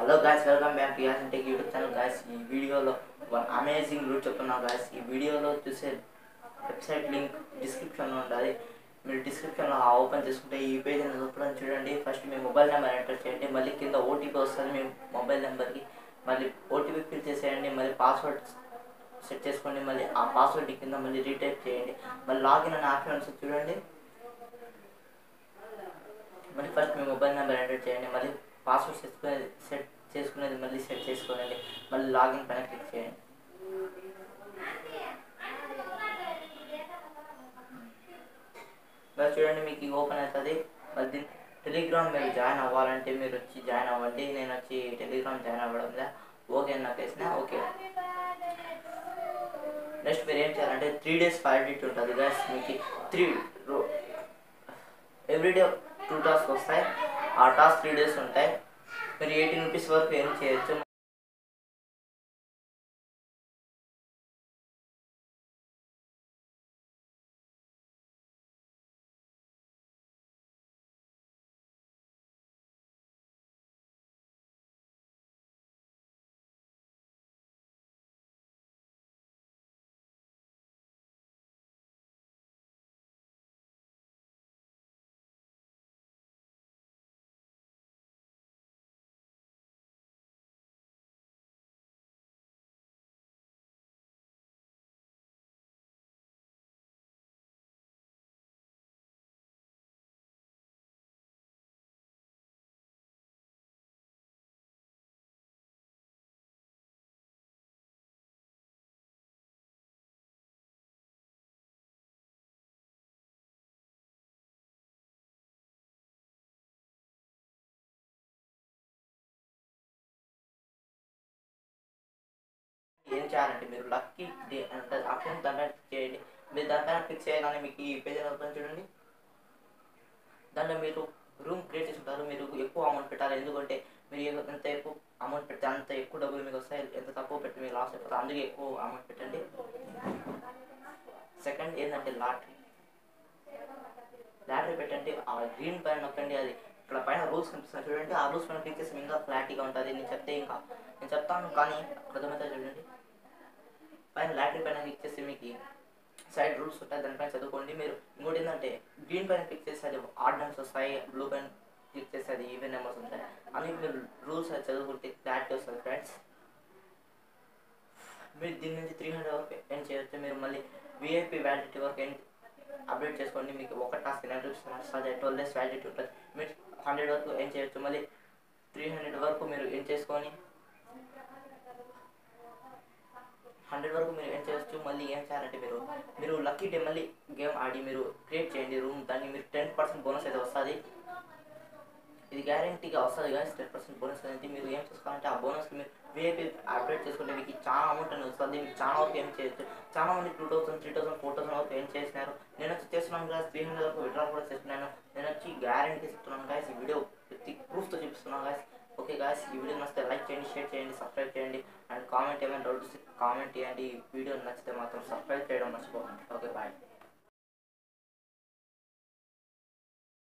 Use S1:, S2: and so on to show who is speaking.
S1: hello guys welcome back to as tech YouTube channel guys ఈ వీడియోలో one amazing route చెప్తున్నాం guys ఈ వీడియోలో చూసే వెబ్సైట్ లింక్ డిస్క్రిప్షన్లో ఉంటుంది మీరు డిస్క్రిప్షన్లో ఓపెన్ చేసుకుంటే ఈ పేజ్ అనేది ఓపెన్ చూడండి ఫస్ట్ మీ మొబైల్ నెంబర్ ఎంటర్ చేయండి మళ్ళీ కింద ఓటీపీ వస్తుంది మీ మొబైల్ నెంబర్కి మళ్ళీ ఓటీపీ ఫిల్ చేసేయండి మళ్ళీ పాస్వర్డ్ సెట్ చేసుకోండి మళ్ళీ ఆ పాస్వర్డ్ కింద మళ్ళీ రీటైప్ చేయండి మళ్ళీ లాగిన్ అనే ఆప్షన్ వస్తుంది చూడండి మళ్ళీ ఫస్ట్ మీ మొబైల్ నెంబర్ ఎంటర్ చేయండి మళ్ళీ పాస్వర్డ్ చేసుకునేది సెట్ చేసుకునేది మళ్ళీ సెట్ చేసుకోనండి మళ్ళీ లాగిన్ పైన క్లిక్ చేయండి మరి చూడండి మీకు ఓపెన్ అవుతుంది మరి దీని టెలిగ్రామ్ మీరు జాయిన్ అవ్వాలంటే మీరు వచ్చి జాయిన్ అవ్వండి నేను వచ్చి టెలిగ్రామ్ జాయిన్ అవ్వడం ఓకే నాకు వేసిన ఓకే నెక్స్ట్ మీరు ఏం చేయాలంటే త్రీ డేస్ వ్యాలిడిటీ ఉంటుంది గైస్ మీకు three row everyday two task వస్తాయి ఆ టాస్క్ త్రీ డేస్ ఉంటాయి మీరు ఎయిటీన్ రూపీస్ వరకు ఏం చేయొచ్చు ఏం చేయాలంటే మీరు లక్కీ డే అంటే ఆప్షన్ దాంట్లో క్లిక్ చేయండి మీరు దాంట్లో క్లిక్ చేయగానే మీకు ఈ పేజ్ ఓపెన్ చూడండి దాంట్లో మీరు రూమ్ క్రియేట్ చేసుకుంటారు మీరు ఎక్కువ అమౌంట్ పెట్టాలి ఎందుకంటే మీరు ఏ- ఎంత ఎక్కువ అమౌంట్ పెడితే అంత ఎక్కువ డబ్బులు మీకు వస్తాయి ఎంత తక్కువ పెట్టి మీరు లాస్ అయిపోతారు అందుకే ఎక్కువ అమౌంట్ పెట్టండి సెకండ్ ఏంటంటే లాటరీ లాటరీ పెట్టండి ఆ గ్రీన్ పైన నొక్కండి అది ఇక్కడ పైన రూల్స్ కనిపిస్తున్నాయి చూడండి ఆ రూల్స్ పైన క్లిక్ చేసి ఇంకా క్లారిటీగా ఉంటుంది నేను చెప్తే ఇంకా నేను చెప్తాను కానీ అర్థమైతే చూడండి పైన లాటరీ పైన క్లిక్ చేసి మీకు సైడ్ రూల్స్ ఉంటాయి దానిపైన చదువుకోండి మీరు ఇంకోటి ఏంటంటే గ్రీన్ పైన క్లిక్ చేస్తే అది ఆర్డినెన్స్ వస్తాయి బ్లూ పైన క్లిక్ చేస్తే అది ఈవెన్ నెంబర్స్ ఉంటాయి అని మీరు రూల్స్ అది చదువుకుంటే క్లారిటీ వస్తుంది ఫ్రెండ్స్ మీరు దీని నుంచి త్రీ హండ్రెడ్ వరకు ఎండ్ చేయొచ్చు మీరు మళ్ళీ విఐపి వ్యాలిడిటీ వరకు ఎండ్ అప్డేట్ చేసుకోండి మీకు ఒక టాస్క్ నైన్ రూపీస్ వస్తుంది ట్వెల్వ్ డేస్ వ్యాలిడిటీ ఉంటుంది మీరు హండ్రెడ్ వరకు ఎండ్ చేయొచ్చు మళ్ళీ త్రీ హండ్రెడ్ వరకు మీరు ఎండ్ చేసుకొని హండ్రెడ్ వరకు మీరు ఏం చేయొచ్చు మళ్ళీ ఏం చేయాలంటే మీరు మీరు లక్కీ డే మళ్ళీ గేమ్ ఆడి మీరు క్రియేట్ చేయండి రూమ్ దాన్ని మీరు టెన్ పర్సెంట్ బోనస్ అయితే వస్తుంది ఇది గ్యారంటీగా వస్తుంది కానీ టెన్ పర్సెంట్ బోనస్ అనేది మీరు ఏం చేసుకోవాలంటే ఆ బోనస్కి మీరు విఐపీ అప్డేట్ చేసుకుంటే మీకు చాలా అమౌంట్ అనేది వస్తుంది మీకు చాలా వరకు ఏం చేయొచ్చు చాలా మంది two thousand three thousand four thousand వరకు ఏం చేసినారు నేను వచ్చి చేస్తున్నాను కదా త్రీ హండ్రెడ్ వరకు విడ్రా కూడా చేస్తున్నాను నేను వచ్చి గ్యారంటీ చెప్తున్నాను గాయస్ ఈ వీడియో ప్రతి ప్రూఫ్తో చూపిస్తున్నాను గాయస్ ఓకే గాయస్ ఈ వీడియో నచ్చితే లైక్ చేయండి షేర్ చేయండి సబ్స్క్రైబ్ చేయండి అండ్ కామెంట్ ఏమైనా డౌట్స్ కామెంట్ చేయండి ఈ వీడియో నచ్చితే మాత్రం సబ్స్క్రైబ్ చేయడం మర్చిపోకండి ఓకే బాయ్